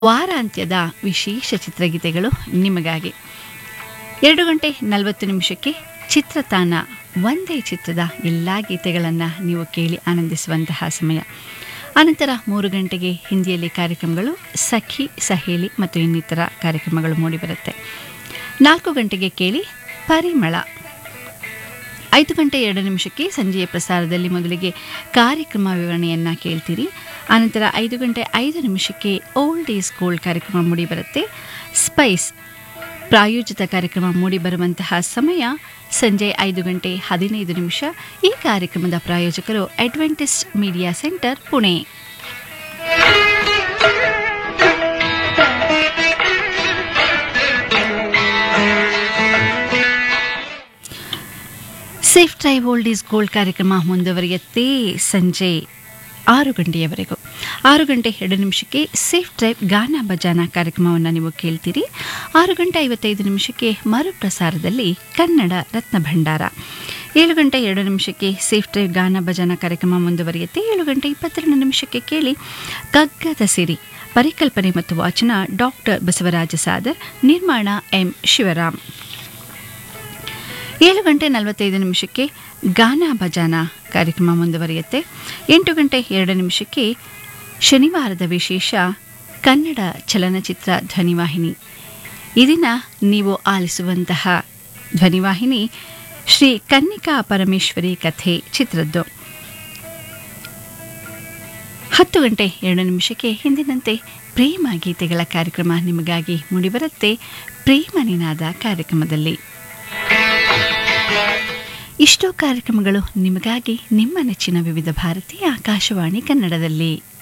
ವಾರಾಂತ್ಯದ ವಿಶೇಷ ಚಿತ್ರಗೀತೆಗಳು ನಿಮಗಾಗಿ ಎರಡು ಗಂಟೆ ನಲವತ್ತು ನಿಮಿಷಕ್ಕೆ ಚಿತ್ರತಾನ ಒಂದೇ ಚಿತ್ರದ ಎಲ್ಲ ಗೀತೆಗಳನ್ನು ನೀವು ಕೇಳಿ ಆನಂದಿಸುವಂತಹ ಸಮಯ ಅನಂತರ ಮೂರು ಗಂಟೆಗೆ ಹಿಂದಿಯಲ್ಲಿ ಕಾರ್ಯಕ್ರಮಗಳು ಸಖಿ ಸಹೇಲಿ ಮತ್ತು ಇನ್ನಿತರ ಕಾರ್ಯಕ್ರಮಗಳು ಮೂಡಿಬರುತ್ತೆ ನಾಲ್ಕು ಗಂಟೆಗೆ ಕೇಳಿ ಪರಿಮಳ ಐದು ಗಂಟೆ ಎರಡು ನಿಮಿಷಕ್ಕೆ ಸಂಜೆಯ ಪ್ರಸಾರದಲ್ಲಿ ಮೊದಲಿಗೆ ಕಾರ್ಯಕ್ರಮ ವಿವರಣೆಯನ್ನು ಕೇಳ್ತೀರಿ ಆನಂತರ ಐದು ಗಂಟೆ ಐದು ನಿಮಿಷಕ್ಕೆ ಓಲ್ಡ್ ಈಸ್ ಗೋಲ್ಡ್ ಕಾರ್ಯಕ್ರಮ ಮೂಡಿಬರುತ್ತೆ ಸ್ಪೈಸ್ ಪ್ರಾಯೋಜಿತ ಕಾರ್ಯಕ್ರಮ ಮೂಡಿಬರುವಂತಹ ಸಮಯ ಸಂಜೆ ಐದು ಗಂಟೆ ಹದಿನೈದು ನಿಮಿಷ ಈ ಕಾರ್ಯಕ್ರಮದ ಪ್ರಾಯೋಜಕರು Adventist media centre Pune safe drive old is gold ಕಾರ್ಯಕ್ರಮ ಮುಂದುವರಿಯುತ್ತೆ ಸಂಜೆ ಆರು ಗಂಟೆಯವರೆಗೂ ಆರು ಗಂಟೆ ಎರಡು ನಿಮಿಷಕ್ಕೆ ಸೇಫ್ ಡ್ರೈವ್ ಗಾನ ಭಜಾನ ಕಾರ್ಯಕ್ರಮವನ್ನು ನೀವು ಕೇಳ್ತೀರಿ ಆರು ಗಂಟೆ ಐವತ್ತೈದು ನಿಮಿಷಕ್ಕೆ ಮರುಪ್ರಸಾರದಲ್ಲಿ ಕನ್ನಡ ರತ್ನ ಭಂಡಾರ ಏಳು ಗಂಟೆ ಎರಡು ನಿಮಿಷಕ್ಕೆ ಸೇಫ್ ಡ್ರೈವ್ ಗಾನ ಭಜಾನ ಕಾರ್ಯಕ್ರಮ ಮುಂದುವರಿಯುತ್ತೆ ಏಳು ಗಂಟೆ ಇಪ್ಪತ್ತೆರಡು ನಿಮಿಷಕ್ಕೆ ಕೇಳಿ ಕಗ್ಗದ ಸಿರಿ ಪರಿಕಲ್ಪನೆ ಮತ್ತು ವಾಚನ ಡಾಕ್ಟರ್ ಬಸವರಾಜ ಸಾದರ್ ನಿರ್ಮಾಣ ಎಂ ಶಿವರಾಮ್ ಏಳು ಗಂಟೆ ನಲವತ್ತೈದು ನಿಮಿಷಕ್ಕೆ ಗಾನ ಭಜಾನ ಕಾರ್ಯಕ್ರಮ ಮುಂದುವರಿಯುತ್ತೆ ಎಂಟು ಗಂಟೆ ಎರಡು ನಿಮಿಷಕ್ಕೆ ಶನಿವಾರದ ವಿಶೇಷ ಕನ್ನಡ ಚಲನಚಿತ್ರ ಧ್ವನಿವಾಹಿನಿ ಈ ದಿನ ನೀವು ಆಲಿಸುವಂತಹ ಧ್ವನಿವಾಹಿನಿ ಶ್ರೀ ಕನ್ನಿಕಾ ಪರಮೇಶ್ವರಿ ಕಥೆ ಚಿತ್ರದ್ದು ಹತ್ತು ಗಂಟೆ ಎರಡು ನಿಮಿಷಕ್ಕೆ ಹಿಂದಿನಂತೆ ಪ್ರೇಮ ಗೀತೆಗಳ ಕಾರ್ಯಕ್ರಮ ನಿಮಗಾಗಿ ಮೂಡಿಬರುತ್ತೆ ಪ್ರೇಮ ನಿನಾದ ಕಾರ್ಯಕ್ರಮದಲ್ಲಿ ಇಷ್ಟೋ ಕಾರ್ಯಕ್ರಮಗಳು ನಿಮಗಾಗಿ ನಿಮ್ಮ ನೆಚ್ಚಿನ ವಿವಿಧ ಭಾರತೀಯ ಆಕಾಶವಾಣಿ ಕನ್ನಡದಲ್ಲಿ